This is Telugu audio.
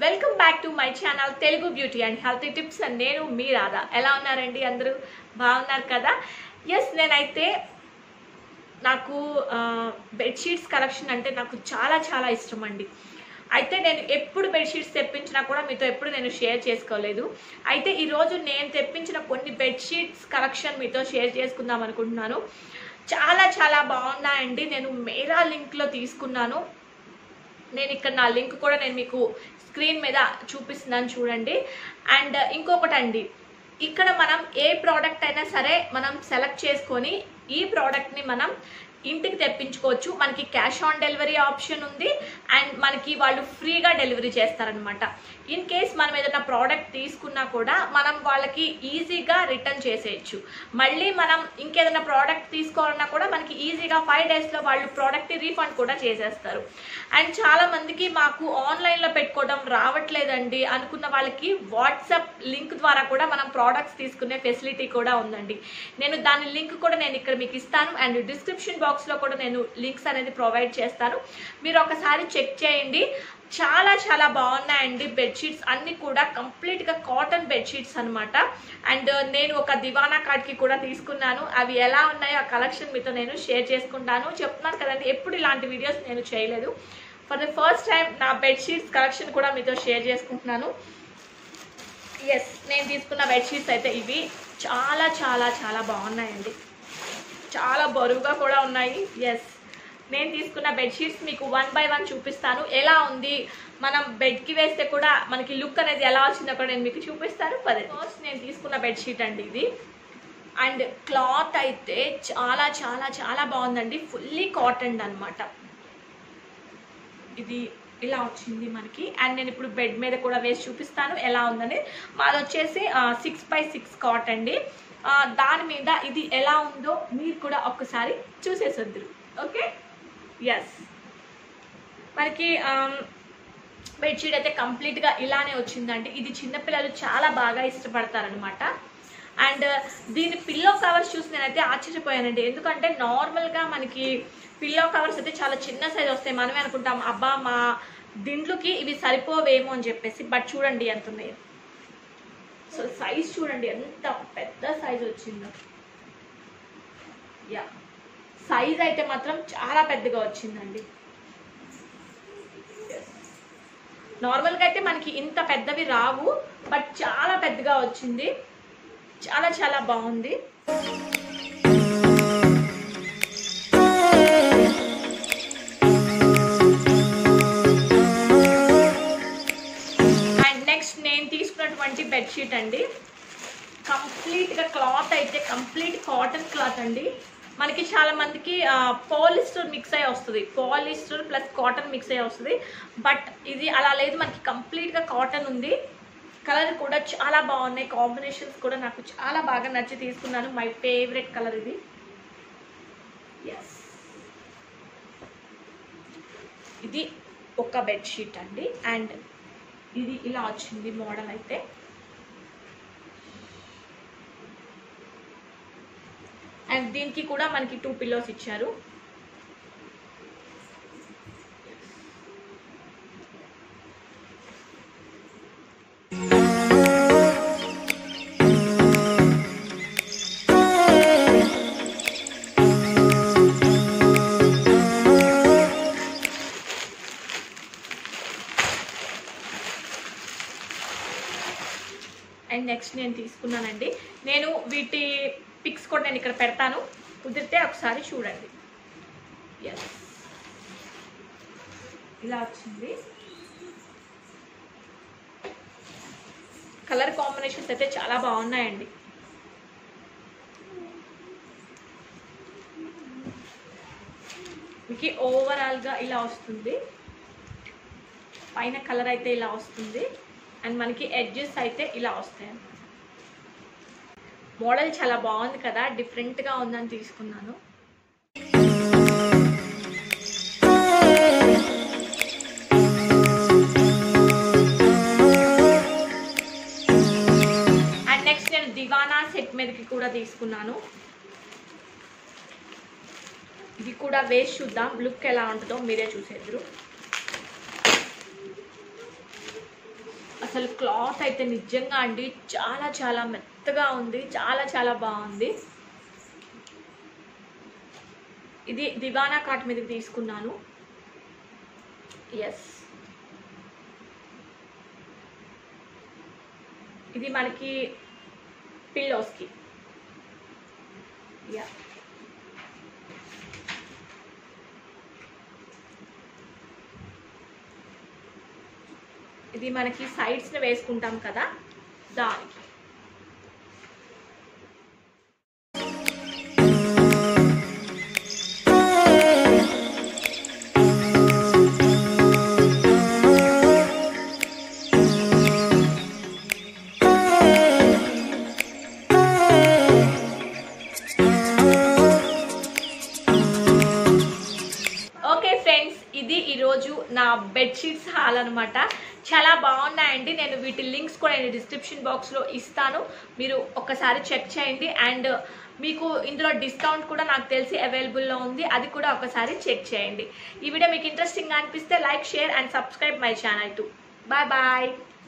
welcome back to my channel Telugu beauty and healthy tips and నేను మీ రాధా ఎలా ఉన్నారండి అందరూ బాగున్నారు కదా ఎస్ నేనైతే నాకు బెడ్షీట్స్ కలెక్షన్ అంటే నాకు చాలా చాలా ఇష్టం అండి అయితే నేను ఎప్పుడు బెడ్షీట్స్ తెప్పించినా కూడా మీతో ఎప్పుడు నేను షేర్ చేసుకోలేదు అయితే ఈరోజు నేను తెప్పించిన కొన్ని బెడ్షీట్స్ కలెక్షన్ మీతో షేర్ చేసుకుందాం అనుకుంటున్నాను చాలా చాలా బాగున్నాయండి నేను మేరా లింక్లో తీసుకున్నాను నేను ఇక్కడ నా లింక్ కూడా నేను మీకు స్క్రీన్ మీద చూపిస్తున్నాను చూడండి అండ్ ఇంకొకటి అండి ఇక్కడ మనం ఏ ప్రోడక్ట్ అయినా సరే మనం సెలెక్ట్ చేసుకొని ఈ ప్రోడక్ట్ని మనం ఇంటికి తెప్పించుకోవచ్చు మనకి క్యాష్ ఆన్ డెలివరీ ఆప్షన్ ఉంది అండ్ మనకి వాళ్ళు ఫ్రీగా డెలివరీ చేస్తారనమాట ఇన్ కేస్ మనం ఏదైనా ప్రోడక్ట్ తీసుకున్నా కూడా మనం వాళ్ళకి ఈజీగా రిటర్న్ చేసేయచ్చు మళ్ళీ మనం ఇంకేదైనా ప్రోడక్ట్ తీసుకోవాలన్నా కూడా మనకి ఈజీగా ఫైవ్ డేస్లో వాళ్ళు ప్రోడక్ట్ రీఫండ్ కూడా చేసేస్తారు అండ్ చాలా మందికి మాకు ఆన్లైన్లో పెట్టుకోవడం రావట్లేదండి అనుకున్న వాళ్ళకి వాట్సాప్ లింక్ ద్వారా కూడా మనం ప్రోడక్ట్స్ తీసుకునే ఫెసిలిటీ కూడా ఉందండి నేను దాని లింక్ కూడా నేను ఇక్కడ మీకు ఇస్తాను అండ్ డిస్క్రిప్షన్ బాక్స్లో కూడా నేను లింక్స్ అనేది ప్రొవైడ్ చేస్తాను మీరు ఒకసారి చెక్ చేయండి చాలా చాలా బాగున్నాయండి బెడ్షీట్స్ అన్ని కూడా కంప్లీట్గా కాటన్ బెడ్షీట్స్ అనమాట అండ్ నేను ఒక దివానా కార్డ్కి కూడా తీసుకున్నాను అవి ఎలా ఉన్నాయో ఆ కలెక్షన్ మీతో నేను షేర్ చేసుకుంటాను చెప్తున్నాను కదండి ఎప్పుడు ఇలాంటి వీడియోస్ నేను చేయలేదు ఫర్ ద ఫస్ట్ టైం నా బెడ్షీట్స్ కలెక్షన్ కూడా మీతో షేర్ చేసుకుంటున్నాను ఎస్ నేను తీసుకున్న బెడ్షీట్స్ అయితే ఇవి చాలా చాలా చాలా బాగున్నాయండి చాలా బరువుగా కూడా ఉన్నాయి ఎస్ నేను తీసుకున్న బెడ్షీట్స్ మీకు వన్ బై వన్ చూపిస్తాను ఎలా ఉంది మనం బెడ్కి వేస్తే కూడా మనకి లుక్ అనేది ఎలా వచ్చిందో కూడా నేను మీకు చూపిస్తాను పదే ఫస్ట్ నేను తీసుకున్న బెడ్షీట్ అండి ఇది అండ్ క్లాత్ అయితే చాలా చాలా చాలా బాగుందండి ఫుల్లీ కాటన్ అనమాట ఇది ఇలా వచ్చింది మనకి అండ్ నేను ఇప్పుడు బెడ్ మీద కూడా వేసి చూపిస్తాను ఎలా ఉందని మాది వచ్చేసి సిక్స్ బై సిక్స్ కాట్ అండి ఆ, దాని మీద ఇది ఎలా ఉందో మీరు కూడా ఒక్కసారి చూసేసొద్దురు ఓకే ఎస్ మనకి బెడ్షీట్ అయితే కంప్లీట్గా ఇలానే వచ్చిందండి ఇది చిన్నపిల్లలు చాలా బాగా ఇష్టపడతారనమాట అండ్ దీని పిల్లో కవర్స్ చూసి నేనైతే ఆశ్చర్యపోయానండి ఎందుకంటే నార్మల్గా మనకి పిల్లో కవర్స్ అయితే చాలా చిన్న సైజ్ వస్తాయి మనమే అనుకుంటాం అబ్బా మా దిండ్లుకి ఇవి సరిపోవేమో అని చెప్పేసి బట్ చూడండి ఎంత ఉన్నాయో సో సైజ్ చూడండి ఎంత పెద్ద సైజ్ వచ్చిందో యా సైజ్ అయితే మాత్రం చాలా పెద్దగా వచ్చిందండి నార్మల్గా అయితే మనకి ఇంత పెద్దవి రావు బట్ చాలా పెద్దగా వచ్చింది చాలా చాలా బాగుంది అండ్ నెక్స్ట్ నేను తీసుకున్నటువంటి బెడ్షీట్ అండి కంప్లీట్గా క్లాత్ అయితే కంప్లీట్ కాటన్ క్లాత్ అండి మనకి చాలా మందికి పాలిస్టర్ మిక్స్ అయ్యి వస్తుంది పాలిస్టర్ ప్లస్ కాటన్ మిక్స్ అయ్యి వస్తుంది బట్ ఇది అలా లేదు మనకి కంప్లీట్గా కాటన్ ఉంది కలర్ కూడా చాలా బాగున్నాయి కాంబినేషన్స్ కూడా నాకు చాలా బాగా నచ్చి తీసుకున్నాను మై ఫేవరెట్ కలర్ ఇది ఎస్ ఇది ఒక బెడ్షీట్ అండి అండ్ ఇది ఇలా వచ్చింది మోడల్ అయితే అండ్ దీనికి కూడా మనకి టూ పిల్లోస్ ఇచ్చారు అండ్ నెక్స్ట్ నేను తీసుకున్నానండి నేను వీటి పిక్స్ కూడా నేను ఇక్కడ పెడతాను కుదిరితే ఒకసారి చూడండి ఎస్ ఇలా వచ్చింది కలర్ కాంబినేషన్స్ అయితే చాలా బాగున్నాయండి మీకు ఓవరాల్గా ఇలా వస్తుంది పైన కలర్ అయితే ఇలా వస్తుంది అండ్ మనకి ఎడ్జెస్ అయితే ఇలా వస్తాయి మోడల్ చాలా బాగుంది కదా డిఫరెంట్గా ఉందని తీసుకున్నాను అండ్ నెక్స్ట్ నేను దివానా సెట్ మీదకి కూడా తీసుకున్నాను ఇది కూడా వేసి చూద్దాం లుక్ ఎలా ఉంటుందో మీరే చూసేద్దరు అసలు క్లాత్ అయితే నిజంగా అండి చాలా చాలా మెత్తగా ఉంది చాలా చాలా బాగుంది ఇది దివానా కాట్ మీద తీసుకున్నాను ఎస్ ఇది మనకి పిల్లోస్కి యా ఇది మనకి సైడ్స్ని వేసుకుంటాం కదా దానికి ఓకే ఫ్రెండ్స్ ఇది ఈరోజు నా బెడ్షీట్స్ హాల్ అనమాట చాలా బాగున్నాయండి నేను వీటి లింక్స్ కూడా నేను డిస్క్రిప్షన్ బాక్స్లో ఇస్తాను మీరు ఒకసారి చెక్ చేయండి అండ్ మీకు ఇందులో డిస్కౌంట్ కూడా నాకు తెలిసి అవైలబుల్లో ఉంది అది కూడా ఒకసారి చెక్ చేయండి ఈ వీడియో మీకు ఇంట్రెస్టింగ్ అనిపిస్తే like share and subscribe my channel to bye bye